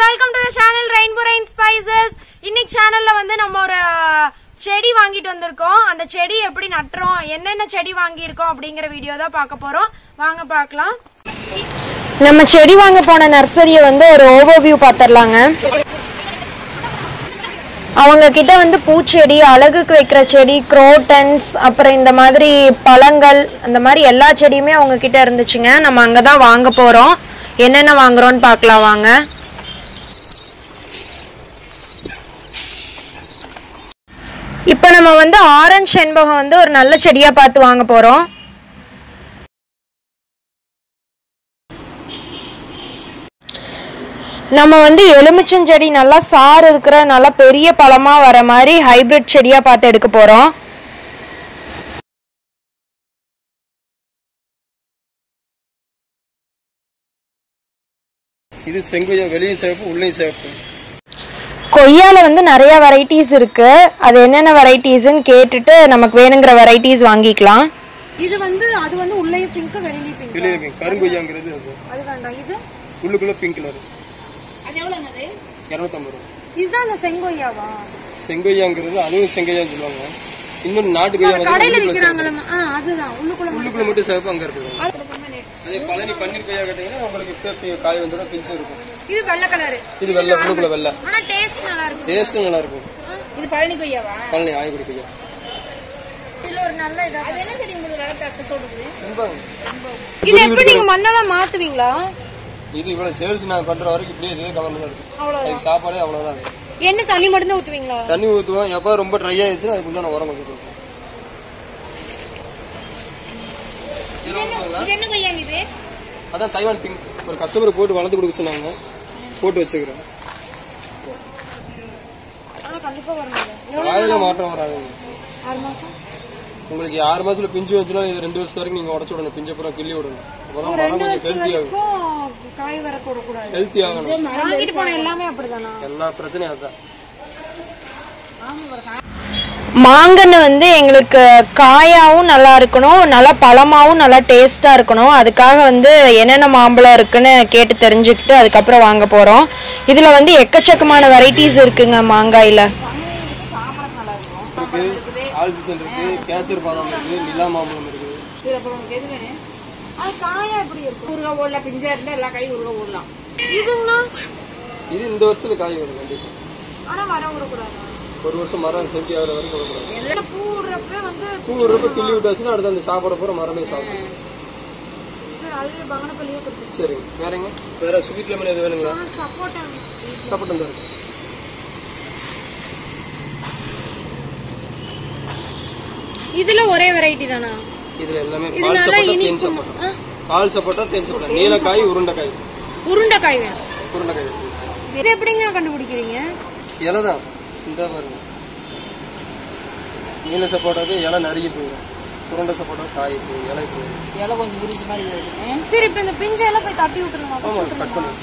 Welcome to the channel rainbow rain spices இன்னைக்கு சேனல்ல வந்து நம்ம ஒரு செடி வாங்கிட்டு வந்திருக்கோம் அந்த செடி எப்படி நட்டுறோம் என்னென்ன செடி வாங்கியிருக்கோம் அப்படிங்கிற வீடியோ தான் பார்க்க போறோம் வாங்க பார்க்கலாம் நம்ம செடி வாங்க போன நர்சரியை வந்து ஒரு ஓவர்வியூ பார்த்துடலாங்க அவங்க கிட்ட வந்து பூச்செடி அழகுக்கு வைக்கிற செடி குரோட்டன்ஸ் அப்புறம் இந்த மாதிரி பழங்கள் அந்த மாதிரி எல்லா செடியுமே அவங்க கிட்ட இருந்துச்சுங்க நம்ம அங்கே தான் வாங்க போகிறோம் என்னென்ன வாங்குறோம்னு பார்க்கலாம் வாங்க இப்போ நம்ம வந்து ஆரஞ்சு செண்பகம் வந்து ஒரு நல்ல செடியாக பார்த்து வாங்க போகிறோம் நம்ம வந்து எலுமிச்சஞ்செடி நல்லா சாறு இருக்கிற நல்லா பெரிய பழமா வர மாதிரி ஹைபிரிட் செடியா பார்த்து எடுக்க போறோம் இது செங்கோயா வெளியும் சிவப்பு உள்ளேயும் சிவப்பு கொய்யால வந்து நிறைய வெரைட்டிஸ் இருக்கு அது என்னென்ன வெரைட்டிஸ்ன்னு கேட்டுட்டு நமக்கு வேணுங்கிற வெரைட்டிஸ் வாங்கிக்கலாம் இது வந்து அது வந்து உள்ளேயும் பிங்க் வெளியில பிங்க் வெளியே pink. கருங்கொய்யாங்கிறது அது அது வேண்டாம் இது உள்ளுக்குள்ள பிங்க் கலர் அது எவ்வளோங்க அது இரநூத்தம்பது ரூபா இதுதான் அந்த செங்கொய்யாவா செங்கொய்யாங்கிறது அதுவும் செங்கோயான்னு சொல்லுவாங்க இன்னொன்று நாட்டு கொய்யா வந்து கடையில உள்ளுக்குள்ள விக்கிறாங்களா ஆ அதுதான் உள்ளுக்குள்ள சிவப்பு. உள்ளுக்குள்ள மட்டும் சிவப்பு அங்கே இருக்குது அதே பழனி பன்னீர் கொய்யா கேட்டீங்கன்னா உங்களுக்கு இப்ப பி- காய் வந்துடும் பிஞ்சு இருக்கும் இது வெள்ளை கலரு இது வெள்ளை உள்ளுக்குள்ள வெள்ளை ஆனா டேஸ்ட் நல்லா இருக்கும் டேஸ்ட்டும் நல்லா இருக்கும் இது பழனி கொய்யாவா பழனி ஆயக்குடி கொய்யா இதுல ஒரு நல்ல இதா அது என்ன செடி உங்களுக்கு வளர்த்து அக்க சொல்றது செண்பகம். இது எப்படி நீங்க மண்ணெல்லாம் மாத்துவீங்களா இது இவ்வளவு சேல்ஸ் நான் பண்ற வரைக்கும் இப்படியே இதே கவர்மெண்ட் தான் இருக்கு அதுக்கு சாப்பாடே அவ்வளவுதான் இருக்கு. என்ன தண்ணி மட்டும் தான் ஊத்துவீங்களா தண்ணி ஊற்றுவோம் எப்போ ரொம்ப ட்ரை ஆயிடுச்சுன்னா அதுக்கு உண்டான உரம் கொஞ்சம் கொடுப்போம் இது என்ன கொய்யா இது அதான் தைவான் பிங்க் ஒரு கஸ்டமர் போட்டு வளர்த்து கொடுக்க சொன்னாங்க போட்டு வச்சுக்கிறேன் ஆனா கண்டிப்பா வரணும் காயில மாற்றம் வராது ஆறு மாசம் உங்களுக்கு ஆறு மாசத்துல பிஞ்சு வச்சுனா இது ரெண்டு வருஷம் வரைக்கும் நீங்க உடச்சு விடணும் பிஞ்ச அப்புறம் கிள்ளி விடணும் அப்பதான் மரம் கொஞ்சம் ஹெல்த்தி ஆகும் இப்போ காய் வர கூடாது ஹெல்த்தி ஆகணும் வாங்கிட்டு போன எல்லாமே அப்படிதானா எல்லா பிரச்சனையும் அதுதான் மாங்கன்னு வந்து எங்களுக்கு காயாவும் நல்லா இருக்கணும் நல்லா பழமாவும் நல்லா டேஸ்டா இருக்கணும் அதுக்காக வந்து என்னென்ன மாம்பழம் இருக்குன்னு கேட்டு தெரிஞ்சுக்கிட்டு அதுக்கப்புறம் வாங்க போறோம் இதுல வந்து எக்கச்சக்கமான வெரைட்டிஸ் இருக்குங்க மாங்காயில இருக்கு ஆல் சீசன் இருக்கு கேசர் பாதாம் இருக்கு நிலா மாம்பழம் இருக்குது சரி அப்புறம் உனக்கு எது வேணும் அது காயா எப்படி இருக்கும் ஊறுகாய் ஓடலாம் பிஞ்சா இருந்தா எல்லா காயும் ஊறுகாய் ஓடலாம் இதுங்கண்ணா இது இந்த வருஷத்துல காய் வரும் கண்டிப்பா ஆனா வர விடக்கூடாது ஒரு வருஷம் மரம் ஹெல்த்தி ஆகிற வரைக்கும் விடக்கூடாது எல்லாம் பூ விடுறப்ப வந்து பூ ஒரு ரூபாய் கிள்ளி விட்டாச்சுன்னா அடுத்து அந்த சாப்பாட போற மரமே சாப்பிடும் சரி அதுவே பங்கனப்பள்ளியே கொடுத்து சரி வேறங்க வேற ஸ்வீட் லெமன் எது வேணுங்களா சப்போட்டா சாப்பிட்டு தான் இருக்கு இதுல ஒரே வெரைட்டி தானா இதுல எல்லாமே இது பால் நல்லா சப்போட்டா தேன் இனிப்பு சப்போட்டா பால் சப்போட்டா தேன் சப்போட்டா நீலக்காய் உருண்டைக்காய் உருண்டைக்காய் வேணும் உருண்டைக்காய் இது எப்படிங்க கண்டுபிடிக்கிறீங்க இலை தான் இந்த பாருங்க நீல சப்போட்டாக்கு இலை நிறைய போயிடும் உருண்டை சப்போட்டா காய் போகும் இலை போகும் இலை கொஞ்சம் விரிஞ்ச மாதிரி வருது சரி இப்ப இந்த பிஞ்சையெல்லாம் போய் தட்டி விட்டுருங்க ஆமா கட் பண்ணி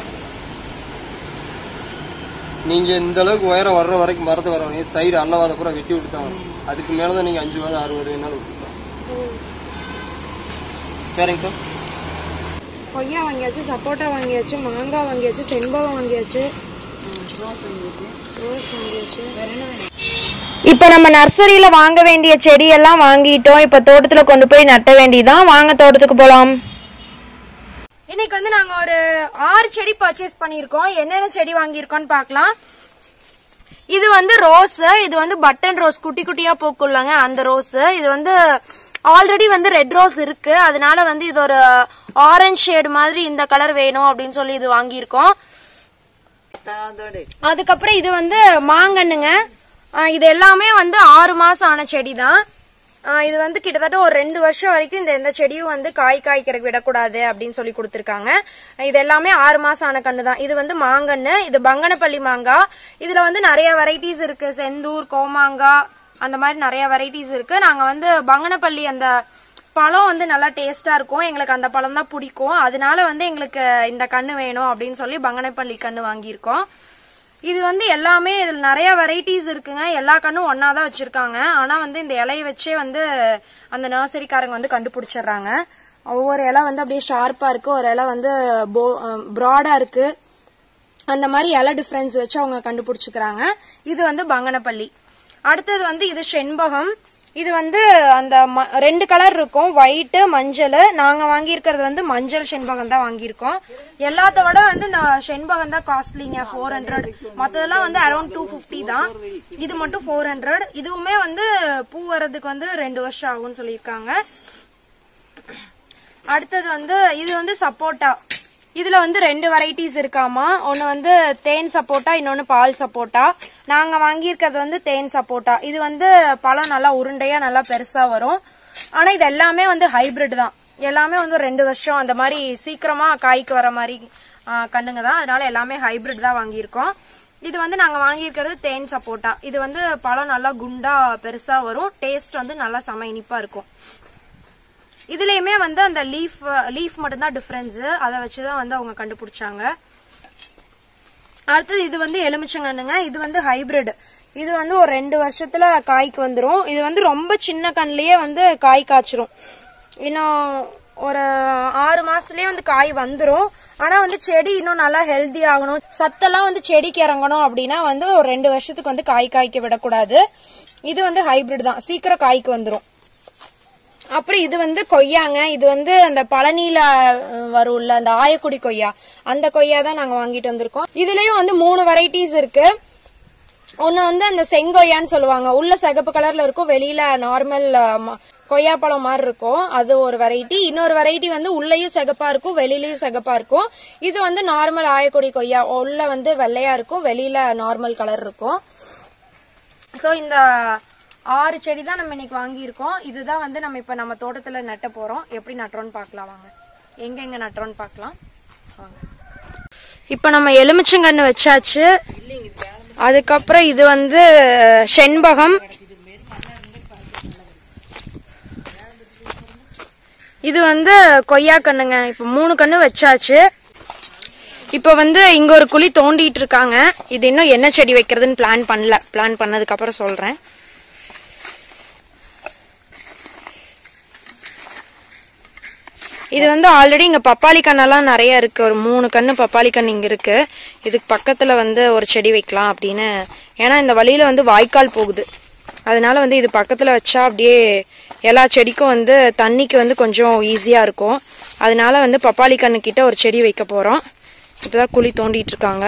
நீங்க இந்த அளவுக்கு உயரம் வர்ற வரைக்கும் மரத்து வர வரைக்கும் சைடு அல்லவாத பூரா வெட்டி விட்டு தான் வரும். அதுக்கு மேலதான் நீங்க அஞ்சு வாரம் ஆறு வாரம் வேணாலும் விட்டுக்கலாம் சரிங்கக்கா கொய்யா வாங்கியாச்சு சப்போட்டா வாங்கியாச்சு மாங்காய் வாங்கியாச்சு செண்பகம் வாங்கியாச்சு ரோஸ் வாங்கியாச்சு இப்ப நம்ம நர்சரியில வாங்க வேண்டிய செடியெல்லாம் வாங்கிட்டோம் இப்ப தோட்டத்துல கொண்டு போய் நட்ட வேண்டியதான் வாங்க தோட்டத்துக்கு போலாம் இன்னைக்கு வந்து நாங்க ஒரு ஆறு செடி பர்ச்சேஸ் பண்ணியிருக்கோம் என்னென்ன செடி வாங்கியிருக்கோம்னு பார்க்கலாம் இது வந்து ரோஸ் இது வந்து பட்டன் ரோஸ் குட்டி குட்டியா பூக்குள்ளாங்க அந்த ரோஸ் இது வந்து ஆல்ரெடி வந்து ரெட் ரோஸ் இருக்கு அதனால வந்து இது ஒரு ஆரஞ்சு ஷேடு மாதிரி இந்த கலர் வேணும் அப்படின்னு சொல்லி இது வாங்கியிருக்கோம் அதுக்கப்புறம் இது வந்து மாங்கன்னுங்க ஆஹ் இது எல்லாமே வந்து ஆறு மாசம் ஆன செடி தான் இது வந்து கிட்டத்தட்ட ஒரு ரெண்டு வருஷம் வரைக்கும் இந்த எந்த செடியும் வந்து காய் காய்க்கிறதுக்கு விடக்கூடாது அப்படின்னு சொல்லி கொடுத்துருக்காங்க இது எல்லாமே ஆறு மாசம் ஆன கண்ணு தான் இது வந்து மாங்கன்னு இது பங்கனப்பள்ளி மாங்காய் இதுல வந்து நிறைய வெரைட்டிஸ் இருக்கு செந்தூர் கோமாங்காய் அந்த மாதிரி நிறைய வெரைட்டிஸ் இருக்கு நாங்க வந்து பங்கனப்பள்ளி அந்த பழம் வந்து நல்லா டேஸ்டா இருக்கும் எங்களுக்கு அந்த பழம் தான் பிடிக்கும் அதனால வந்து எங்களுக்கு இந்த கண்ணு வேணும் அப்படின்னு சொல்லி பங்கனப்பள்ளி கண்ணு வாங்கியிருக்கோம் இது வந்து எல்லாமே இதுல நிறைய வெரைட்டிஸ் இருக்குங்க எல்லா கண்ணும் ஒன்னா தான் வச்சிருக்காங்க ஆனா வந்து இந்த இலைய வச்சே வந்து அந்த நர்சரிக்காரங்க வந்து கண்டுபிடிச்சிடுறாங்க ஒவ்வொரு இலை வந்து அப்படியே ஷார்ப்பா இருக்கு ஒரு இலை வந்து ப்ராடா இருக்கு அந்த மாதிரி இலை டிஃபரன்ஸ் வச்சு அவங்க கண்டுபிடிச்சுக்கிறாங்க இது வந்து பங்கனப்பள்ளி அடுத்தது வந்து இது செண்பகம் இது வந்து அந்த ம- ரெண்டு கலர் இருக்கும் ஒயிட்டு மஞ்சள் நாங்க வாங்கியிருக்கிறது வந்து மஞ்சள் செண்பகம் தான் வாங்கியிருக்கோம் எல்லாத்த விட வந்து இந்த செண்பகம் தான் காஸ்ட்லிங்க ஃபோர் ஹண்ட்ரட் மற்றதெல்லாம் வந்து அரௌண்ட் டூ ஃபிஃப்டி தான் இது மட்டும் ஃபோர் ஹண்ட்ரட் இதுவுமே வந்து பூ வர்றதுக்கு வந்து ரெண்டு வருஷம் ஆகும்னு சொல்லியிருக்காங்க அடுத்தது வந்து இது வந்து சப்போட்டா இதுல வந்து ரெண்டு வெரைட்டிஸ் இருக்காமா ஒன்னு வந்து தேன் சப்போட்டா இன்னொன்னு பால் சப்போட்டா நாங்க வாங்கியிருக்கிறது வந்து தேன் சப்போட்டா இது வந்து பழம் நல்லா உருண்டையா நல்லா பெருசா வரும் ஆனா இது எல்லாமே வந்து ஹைபிரிட் தான் எல்லாமே வந்து ரெண்டு வருஷம் அந்த மாதிரி சீக்கிரமா காய்க்கு வர மாதிரி ஆ, கண்ணுங்க தான் அதனால எல்லாமே ஹைபிரிட் தான் வாங்கியிருக்கோம் இது வந்து நாங்க வாங்கியிருக்கிறது தேன் சப்போட்டா இது வந்து பழம் நல்லா குண்டா பெருசா வரும் டேஸ்ட் வந்து நல்லா செம இனிப்பா இருக்கும் இதுலயுமே வந்து அந்த லீஃப் லீஃப் மட்டும்தான் டிஃபரன்ஸ் அதை வச்சுதான் வந்து அவங்க கண்டுபிடிச்சாங்க அடுத்தது இது வந்து எலுமிச்சங்கண்ணுங்க இது வந்து ஹைபிரிட் இது வந்து ஒரு ரெண்டு வருஷத்துல காய்க்கு வந்துரும் இது வந்து ரொம்ப சின்ன கண்ணுலயே வந்து காய் காய்ச்சிரும் இன்னும் ஒரு ஆறு மாசத்துலயே வந்து காய் வந்துரும் ஆனா வந்து செடி இன்னும் நல்லா ஹெல்தி ஆகணும் சத்தெல்லாம் வந்து செடிக்கு இறங்கணும் அப்படின்னா வந்து ஒரு ரெண்டு வருஷத்துக்கு வந்து காய் காய்க்க விடக்கூடாது இது வந்து ஹைபிரிட் தான் சீக்கிரம் காய்க்கு வந்துரும் அப்புறம் இது வந்து கொய்யாங்க இது வந்து அந்த பழனியில அஹ், வரும்ல அந்த ஆயக்குடி கொய்யா அந்த கொய்யா தான் நாங்க வாங்கிட்டு வந்திருக்கோம் இதுலயும் வந்து மூணு வெரைட்டிஸ் இருக்கு ஒன்னு வந்து அந்த செங்கொய்யான்னு சொல்லுவாங்க உள்ள சிகப்பு கலர்ல இருக்கும் வெளியில நார்மல் கொய்யா பழம் மாதிரி இருக்கும் அது ஒரு வெரைட்டி இன்னொரு வெரைட்டி வந்து உள்ளேயும் சிகப்பா இருக்கும் வெளியிலயும் சிகப்பா இருக்கும் இது வந்து நார்மல் ஆயக்குடி கொய்யா உள்ள வந்து வெள்ளையா இருக்கும் வெளியில நார்மல் கலர் இருக்கும் சோ இந்த ஆறு செடி தான் நம்ம இன்னைக்கு வாங்கியிருக்கோம் இதுதான் வந்து நம்ம இப்ப நம்ம தோட்டத்துல நட்ட போறோம் எப்படி நட்டுறோம்னு பார்க்கலாம் வாங்க எங்க எங்க நட்டுறோம்னு பார்க்கலாம் வாங்க இப்ப நம்ம எலுமிச்சங்கன்னு வச்சாச்சு அதுக்கப்புறம் இது வந்து செண்பகம் இது வந்து கொய்யா கண்ணுங்க இப்ப மூணு கண்ணு வச்சாச்சு இப்ப வந்து இங்க ஒரு குழி தோண்டிட்டு இருக்காங்க இது இன்னும் என்ன செடி வைக்கிறதுன்னு பிளான் பண்ணல பிளான் பண்ணதுக்கு அப்புறம் சொல்றேன் இது வந்து ஆல்ரெடி இங்க பப்பாளி கண்ணெல்லாம் நிறைய இருக்கு ஒரு மூணு கண்ணு பப்பாளி கண்ணு இங்க இருக்கு இதுக்கு பக்கத்துல வந்து ஒரு செடி வைக்கலாம் அப்படின்னு ஏன்னா இந்த வழியில வந்து வாய்க்கால் போகுது அதனால வந்து இது பக்கத்துல வச்சா அப்படியே எல்லா செடிக்கும் வந்து தண்ணிக்கு வந்து கொஞ்சம் ஈஸியா இருக்கும் அதனால வந்து பப்பாளி கண்ணு கிட்ட ஒரு செடி வைக்க போறோம் இப்பதான் குழி தோண்டிட்டு இருக்காங்க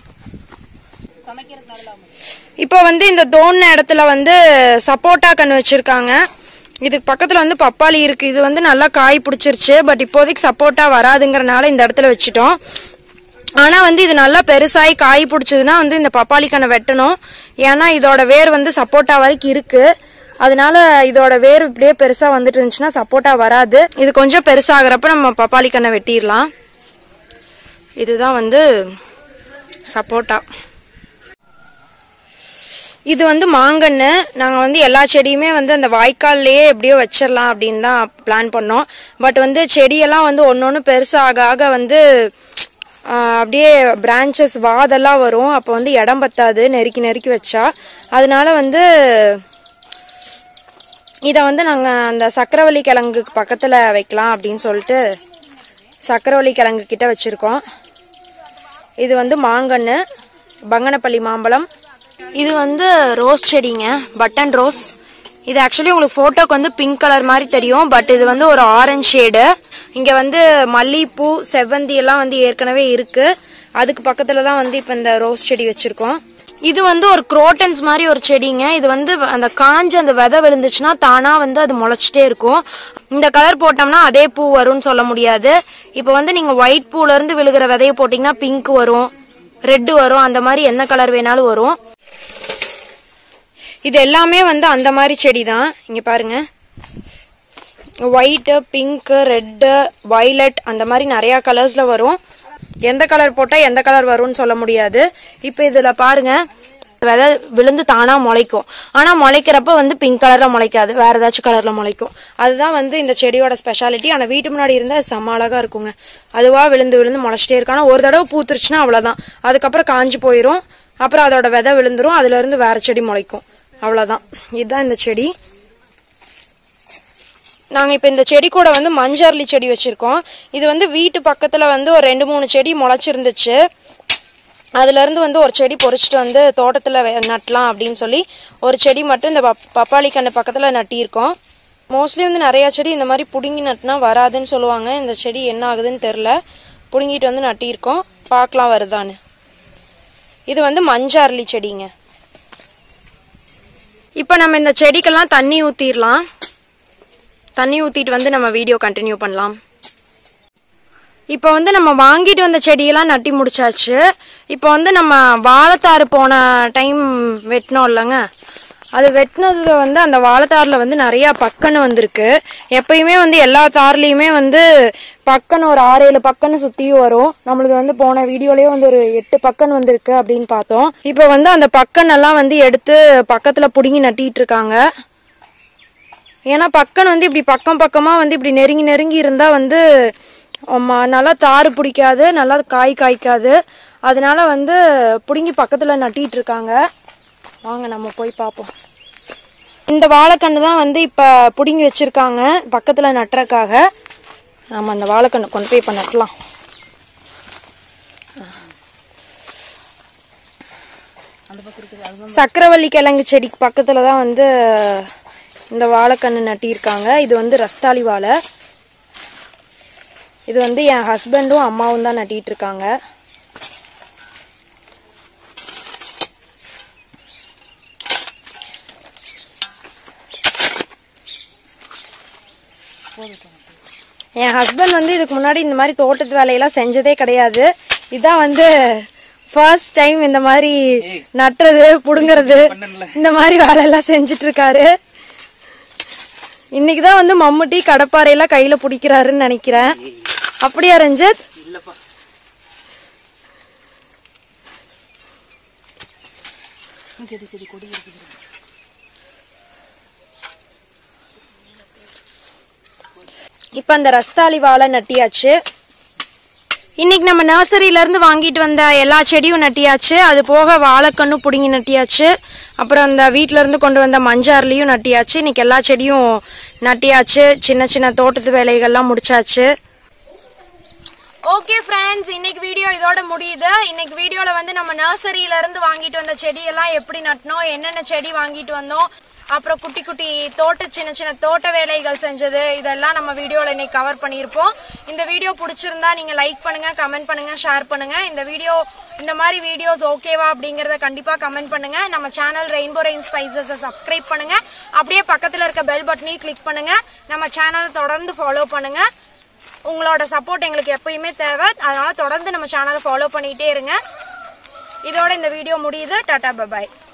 இப்போ வந்து இந்த தோண்டின இடத்துல வந்து சப்போட்டா கன்று வச்சிருக்காங்க இதுக்கு பக்கத்துல வந்து பப்பாளி இருக்கு இது வந்து நல்லா காய் பிடிச்சிருச்சு பட் இப்போதைக்கு சப்போட்டா வராதுங்கறனால இந்த இடத்துல வச்சிட்டோம் ஆனா வந்து இது நல்லா பெருசாகி காய் பிடிச்சதுன்னா வந்து இந்த பப்பாளி கண்ணை வெட்டணும் ஏன்னா இதோட வேர் வந்து சப்போட்டா வரைக்கும் இருக்கு அதனால இதோட வேர் இப்படியே பெருசா வந்துட்டு இருந்துச்சுன்னா சப்போட்டா வராது இது கொஞ்சம் பெருசாகிறப்ப நம்ம பப்பாளி கண்ணை வெட்டிடலாம் இதுதான் வந்து சப்போட்டா இது வந்து மாங்கன்னு நாங்கள் வந்து எல்லா செடியுமே வந்து அந்த வாய்க்கால்லையே எப்படியோ வச்சிடலாம் அப்படின்னு தான் பிளான் பண்ணோம் பட் வந்து செடியெல்லாம் வந்து ஒன்று ஒன்று பெருசாக ஆக வந்து ஆஹ், அப்படியே பிரான்ச்சஸ் வாதெல்லாம் வரும் அப்போ வந்து இடம் பத்தாது நெருக்கி நெருக்கி வச்சா அதனால வந்து இதை வந்து நாங்கள் அந்த சக்கரவள்ளி கிழங்குக்கு பக்கத்தில் வைக்கலாம் அப்படின்னு சொல்லிட்டு சக்கரவள்ளி கிழங்கு கிட்ட வச்சிருக்கோம் இது வந்து மாங்கன்னு பங்கனப்பள்ளி மாம்பழம் இது வந்து ரோஸ் செடிங்க பட்டன் ரோஸ் இது ஆக்சுவலி உங்களுக்கு போட்டோக்கு வந்து பிங்க் கலர் மாதிரி தெரியும் பட் இது வந்து ஒரு ஆரஞ்சு ஷேடு இங்க வந்து மல்லிகைப்பூ செவ்வந்தி எல்லாம் வந்து ஏற்கனவே இருக்கு அதுக்கு பக்கத்துல தான் வந்து இப்ப இந்த ரோஸ் செடி வச்சிருக்கோம் இது வந்து ஒரு குரோட்டன்ஸ் மாதிரி ஒரு செடிங்க இது வந்து அந்த காஞ்ச அந்த விதை விழுந்துச்சுன்னா தானா வந்து அது முளைச்சிட்டே இருக்கும் இந்த கலர் போட்டோம்னா அதே பூ வரும்னு சொல்ல முடியாது இப்போ வந்து நீங்க ஒயிட் பூல இருந்து விழுகிற விதைய போட்டீங்கன்னா பிங்க் வரும் ரெட் வரும் அந்த மாதிரி என்ன கலர் வேணாலும் வரும் இது எல்லாமே வந்து அந்த மாதிரி செடி தான் இங்க பாருங்க ஒயிட்டு பிங்க்கு ரெட்டு வயலட் அந்த மாதிரி நிறைய கலர்ஸ்ல வரும் எந்த கலர் போட்டா எந்த கலர் வரும்னு சொல்ல முடியாது இப்போ இதுல பாருங்க விதை விழுந்து தானா முளைக்கும் ஆனா முளைக்கிறப்ப வந்து பிங்க் கலர்ல முளைக்காது வேற ஏதாச்சும் கலர்ல முளைக்கும் அதுதான் வந்து இந்த செடியோட ஸ்பெஷாலிட்டி ஆனா வீட்டு முன்னாடி இருந்தா அது செம்ம அழகா இருக்குங்க அதுவா விழுந்து விழுந்து முளைச்சிட்டே இருக்கு ஆனா ஒரு தடவை பூத்துருச்சுன்னா அவ்வளவுதான் அதுக்கப்புறம் காஞ்சு போயிரும் அப்புறம் அதோட விதை விழுந்துரும் அதுல இருந்து வேற செடி முளைக்கும் அவ்வளவுதான் இதுதான் இந்த செடி நாங்க இப்ப இந்த செடி கூட வந்து மஞ்சர்லி செடி வச்சிருக்கோம் இது வந்து வீட்டு பக்கத்துல வந்து ஒரு ரெண்டு மூணு செடி முளைச்சிருந்துச்சு அதுல இருந்து வந்து ஒரு செடி பொறிச்சிட்டு வந்து தோட்டத்துல வெ- நட்டலாம் அப்படின்னு சொல்லி ஒரு செடி மட்டும் இந்த பப்- பப்பாளி கண்ணு பக்கத்துல நட்டியிருக்கோம் மோஸ்ட்லி வந்து நிறைய செடி இந்த மாதிரி புடுங்கி நட்டினா வராதுன்னு சொல்லுவாங்க இந்த செடி என்ன ஆகுதுன்னு தெரில புடுங்கிட்டு வந்து நட்டியிருக்கோம் பார்க்கலாம் வருதான்னு இது வந்து மஞ்சாரளி செடிங்க இப்போ நம்ம இந்த செடிக்கெல்லாம் தண்ணி ஊற்றிடலாம் தண்ணி ஊற்றிட்டு வந்து நம்ம வீடியோ கண்டினியூ பண்ணலாம் இப்போ வந்து நம்ம வாங்கிட்டு வந்த செடியெல்லாம் நட்டி முடிச்சாச்சு இப்போ வந்து நம்ம வாழைத்தாறு போன டைம் வெட்டினோம் இல்லைங்க அது வெட்டினதுல வந்து அந்த வாழைத்தாரில் வந்து நிறையா பக்கன்னு வந்திருக்கு எப்பயுமே வந்து எல்லா தார்லேயுமே வந்து பக்கன்னு ஒரு ஆறு ஏழு பக்கன்னு சுற்றியும் வரும் நம்மளுக்கு வந்து போன வீடியோலயே வந்து ஒரு எட்டு பக்கன் வந்திருக்கு அப்படின்னு பார்த்தோம் இப்போ வந்து அந்த பக்கன் எல்லாம் வந்து எடுத்து பக்கத்தில் பிடுங்கி நட்டிட்டு இருக்காங்க ஏன்னா பக்கம் வந்து இப்படி பக்கம் பக்கமா வந்து இப்படி நெருங்கி நெருங்கி இருந்தா வந்து ஆமா, நல்லா தாறு பிடிக்காது நல்லா காய் காய்க்காது அதனால வந்து பிடுங்கி பக்கத்துல நட்டிட்டு இருக்காங்க வாங்க நம்ம போய் பார்ப்போம் இந்த வாழைக்கன்று தான் வந்து இப்ப பிடுங்கி வச்சிருக்காங்க பக்கத்துல நட்டுறக்காக நம்ம அந்த வாழைக்கன்று கொண்டு போய் இப்ப நட்டலாம் சக்கரவள்ளி கிழங்கு செடிக்கு பக்கத்துல தான் வந்து இந்த வாழைக்கன்று நட்டியிருக்காங்க இது வந்து ரஸ்தாளி வாழை இது வந்து என் ஹஸ்பண்டும் அம்மாவும் தான் நட்டிட்டு இருக்காங்க என் ஹஸ்பண்ட் வந்து இதுக்கு முன்னாடி இந்த மாதிரி தோட்டத்து வேலையெல்லாம் செஞ்சதே கிடையாது இதான் வந்து ஃபர்ஸ்ட் டைம் இந்த மாதிரி நட்டுறது புடுங்கிறது இந்த மாதிரி வேலையெல்லாம் செஞ்சுட்டு இருக்காரு இன்னைக்கு தான் வந்து மம்முட்டி கடப்பாறையெல்லாம் கையில பிடிக்கிறாருன்னு நினைக்கிறேன் அப்படியா ரஞ்சித் இப்ப அந்த ரஸ்தாளி வாழை நட்டியாச்சு இன்னைக்கு நம்ம நர்சரியில இருந்து வாங்கிட்டு வந்த எல்லா செடியும் நட்டியாச்சு அது போக வாழைக்கண்ணு புடுங்கி நட்டியாச்சு அப்புறம் அந்த வீட்ல இருந்து கொண்டு வந்த மஞ்சார்லயும் நட்டியாச்சு இன்னைக்கு எல்லா செடியும் நட்டியாச்சு சின்ன சின்ன தோட்டத்து வேலைகள்லாம் முடிச்சாச்சு ஓகே ஃப்ரெண்ட்ஸ் இன்னைக்கு வீடியோ இதோட முடியுது இன்னைக்கு வீடியோல வந்து நம்ம நர்சரியில இருந்து வாங்கிட்டு வந்த செடியெல்லாம் எப்படி நட்டணும் என்னென்ன செடி வாங்கிட்டு வந்தோம் அப்புறம் குட்டி குட்டி தோட்ட சின்ன சின்ன தோட்ட வேலைகள் செஞ்சது இதெல்லாம் நம்ம வீடியோல இன்னைக்கு கவர் பண்ணியிருப்போம் இந்த வீடியோ பிடிச்சிருந்தா நீங்க லைக் பண்ணுங்க கமெண்ட் பண்ணுங்க ஷேர் பண்ணுங்க இந்த வீடியோ இந்த மாதிரி வீடியோஸ் ஓகேவா அப்படிங்கறத கண்டிப்பா கமெண்ட் பண்ணுங்க நம்ம channel rainbow rain spices subscribe பண்ணுங்க அப்படியே பக்கத்துல இருக்க பெல் பட்டனையும் கிளிக் பண்ணுங்க நம்ம சேனல் தொடர்ந்து ஃபாலோ பண்ணுங்க உங்களோட சப்போர்ட் எங்களுக்கு எப்பயுமே தேவை அதனால தொடர்ந்து நம்ம சேனலை ஃபாலோ பண்ணிட்டே இருங்க இதோட இந்த வீடியோ முடியுது டாடா பபாய்